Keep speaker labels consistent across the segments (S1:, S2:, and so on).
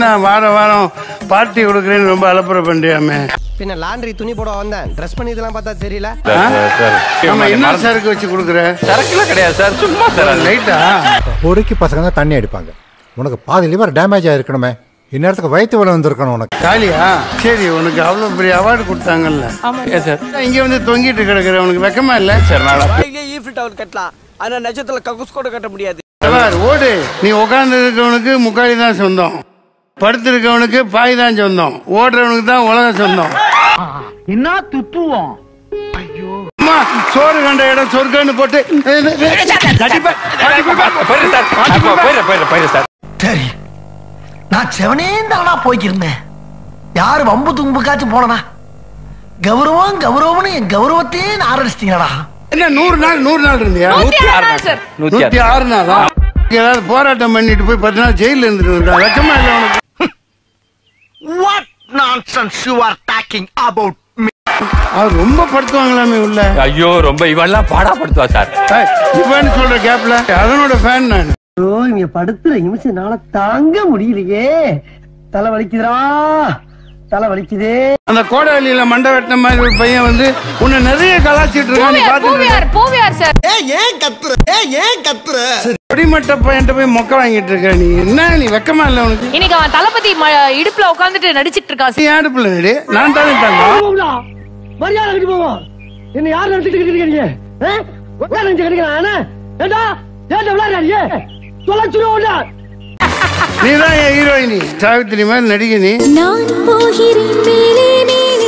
S1: என்ன வார வாரம் பார்ட்டி கொடுக்குறேன்னு ரொம்ப அலப்புற பண்றியாமே
S2: பின்ன லாண்ட்ரி துணி போட வந்தேன் ட்ரெஸ் பண்ணி இதெல்லாம் பார்த்தா தெரியல
S1: ஆ? ஆமா என்ன சரக்கு வச்சு கொடுக்குற
S3: சரக்குலாம் கிடையாது சார் சும்மா சார்
S1: லைட்டா
S4: பொறுக்கி பசங்க தான் தண்ணி அடிப்பாங்க உனக்கு பாதி லிவர் டேமேஜ் ஆயிருக்கணுமே இந்நேரத்துக்கு வயிற்று வலி வந்திருக்கணும் உனக்கு
S1: காலியா சரி உனக்கு அவ்வளவு பெரிய அவார்டு கொடுத்தாங்கல்ல
S3: ஏன் சார்
S1: இங்க வந்து தொங்கிட்டு கிடக்குற உனக்கு வெக்கமா இல்ல
S3: சார் நான்
S5: ஈஃபில் டவர் கட்டலாம் ஆனா நட்சத்திர கக்கூஸ் கூட கட்ட முடியாது
S1: பார், ஓடு நீ உட்கார்ந்து இருக்கவனுக்கு முக்காலி தான் சொந்தம் படுத்து இருக்கவனுக்கு பாய் தான் சொந்தம் ஓடுறவனுக்கு தான் உலகம் சொந்தம்
S6: என்ன துத்துவோம்
S1: அம்மா சோறு கண்ட இடம் சொர்க்கன்னு போட்டு நடிப்ப-
S3: போயிரு சார் அப்போ போயிரு போயிரு போயிரு சார்
S6: சரி நான் செவனே தானா போய்க்கிருந்தேன் யாரு வம்பு தும்புக்காச்சும் போனனா கௌரவம் கௌரவம்னு என் கௌரவத்தையே ஆரம்பிச்சிட்டீங்களா
S1: என்ன நூறு நாள் நூறு நாள் இருந்தியா
S3: நூத்தி ஆறு நாள் சார் நூத்தி
S1: நூத்தி
S3: ஆறு
S1: ஆறு நாளா ஏதாவது போராட்டம் பண்ணிட்டு போய் பத்து நாள் ஜெயில இருந்துட்டு வெக்கமா இல்ல உனக்கு
S6: what nonsense you are talking about
S1: அவர் ரொம்ப படுத்துவாங்களாமே உள்ள
S3: ஐயோ ரொம்ப இவெல்லாம் பாடாப்படுத்துவா சார்
S1: ஏய், இவன்னு சொல்ற கேப்ல அதனோட ஃபேன் நான்
S6: ஐயோ இங்க படுத்துற நிமிஷம்னால தாங்க முடியலையே தலை வலிக்குதுடா தலை வலிக்குதே
S1: அந்த கோடாலியில மண்டை வெட்டின மாதிரி ஒரு பையன் வந்து உன்னை நிறைய கலாச்சிட்டு இருக்கான் நீ பாத்துட்டு இருக்க.
S7: பூவியார் சார்
S6: ஏன் கத்துற ஏன் கத்துற
S1: அடிமட்ட பையன்ட்ட போய் மொக்க வாங்கிட்டு இருக்க நீ என்ன நீ வெக்கமா இல்ல உனக்கு
S7: இன்னைக்கு அவன் தளபதி ம- இடுப்புல உட்காந்துட்டு நடிச்சிட்டு இருக்கான்
S1: நீ யாரு பிள்ளை நடி நான் தானே தாங்க
S6: மரியாதை கட்டி போவோம் என்ன யார் நினைச்சிட்டு இருக்கீங்க உட்கார நினைச்சு கிடைக்கிறான் ஏண்டா ஏண்டா விளையாடுறியே தொலைச்சுருவோம்டா
S1: நீ தான் என் ஹீரோயினி சாவித்திரி மாதிரி நடிகை நீ
S8: நான் போகிறேன் மேலே மேலே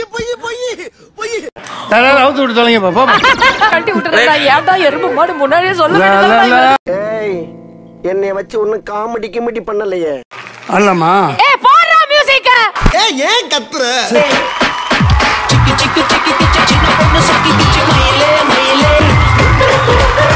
S1: யாராவது அவுத்து விட்டு தொலைங்க பாப்பா
S7: கட்டி விட்டுறா ஏன்டா எறும்பு மாடு முன்னாடியே சொல்ல
S1: லா, லா, லா.
S5: ஏய் என்னைய வச்சு ஒன்னும் காமெடி கிமெடி பண்ணலையே
S1: அல்லம்மா
S7: ஏ போடுறா மியூசிக்க
S6: ஏன் கத்துற
S8: சிக்கு சிக்கு சிக்கு சிக்கு சின்ன பொண்ணு சிக்கி கிச்சு மயிலே மயிலே